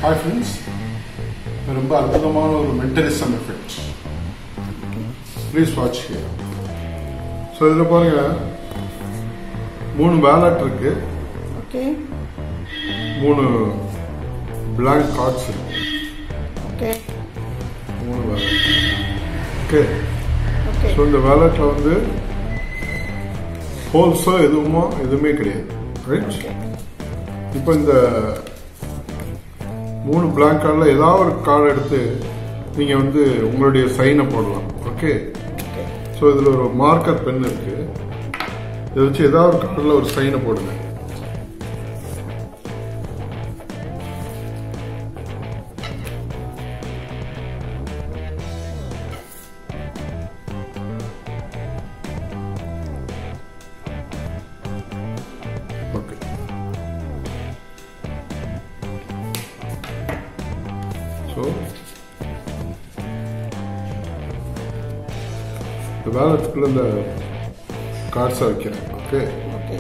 Hi friends ரொம்ப அற்புதமான ஒரு mentalism effect please watch here so இதில் பாருங்க மூணு வேலட் இருக்கு ஓகே மூணு பிளாங்க் கார்ட்ஸ் இருக்கு ஓகே மூணு வேலட் ஓகே ஓகே ஸோ இந்த வேலட்டில் வந்து ஹோல்ஸோ எதுவுமோ எதுவுமே கிடையாது ரைட் ஓகே இப்போ இந்த மூணு பிளாங்க் கார்டில் ஏதாவது ஒரு கார்டு எடுத்து நீங்கள் வந்து உங்களுடைய சைனை போடலாம் ஓகே ஓகே ஸோ இதில் ஒரு மார்க்கர் பென் இருக்கு இதை வச்சு ஏதாவது ஒரு கார்டில் ஒரு சைனை போடுங்க ஓகே ஸோ இந்த வேலத்துக்குள்ள இந்த கார்ட்ஸை வைக்கிறேன் ஓகே ஓகே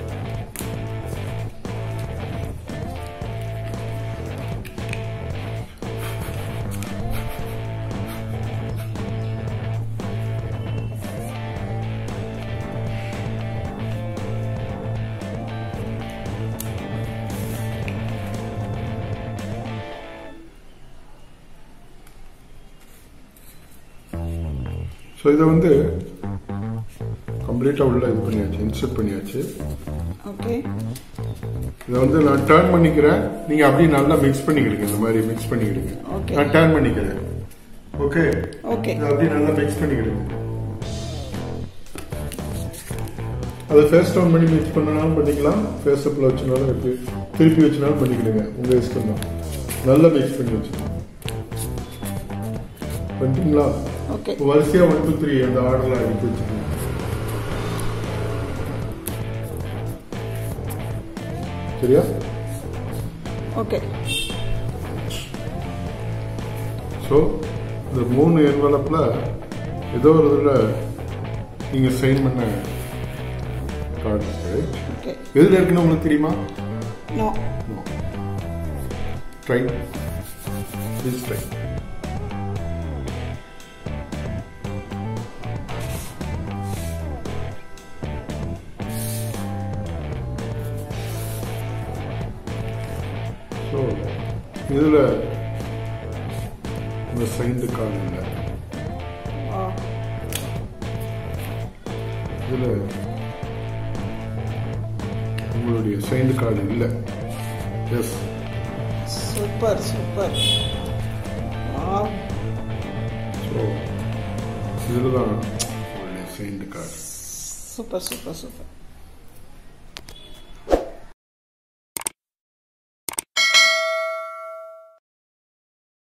ஸோ இதை வந்து கம்ப்ளீட்டாக உள்ள இது பண்ணியாச்சு இன்சர்ட் பண்ணியாச்சு ஓகே இதை வந்து நான் டேர்ன் பண்ணிக்கிறேன் நீங்கள் அப்படியே நல்லா மிக்ஸ் பண்ணிக்கிடுங்க இந்த மாதிரி மிக்ஸ் பண்ணிக்கிடுங்க Okay. நான் டேர்ன் பண்ணிக்கிறேன் ஓகே ஓகே இதை அப்படியே நல்லா மிக்ஸ் பண்ணிக்கிடுங்க அதை ஃபேஸ் டவுன் பண்ணி மிக்ஸ் பண்ணனாலும் பண்ணிக்கலாம் ஃபேஸ் அப்பில் வச்சுனாலும் எப்படி திருப்பி வச்சுனாலும் பண்ணிக்கிடுங்க உங்கள் இஷ்டம் தான் நல்லா மிக்ஸ் பண்ணி வச்சுக்கோங்க பண்ணிட்டீங்களா ஓகே வரிசையா ஒன் டூ த்ரீ அந்த ஆர்டர்ல எடுத்து வச்சுக்கோங்க சரியா ஓகே ஸோ இந்த மூணு என்வலப்ல ஏதோ ஒரு இதில் நீங்கள் சைன் பண்ண கார்டு இருக்கு ஓகே எதில் இருக்குன்னு உங்களுக்கு தெரியுமா no try please try so இதில் இந்த சைன்டு கார்டு இல்லை ஆ இதில் உங்களுடைய சைன்டு கார்டு இல்லை எஸ் சூப்பர் சூப்பர் ஆ ஸோ இதில் தான் உங்களுடைய signed card super super super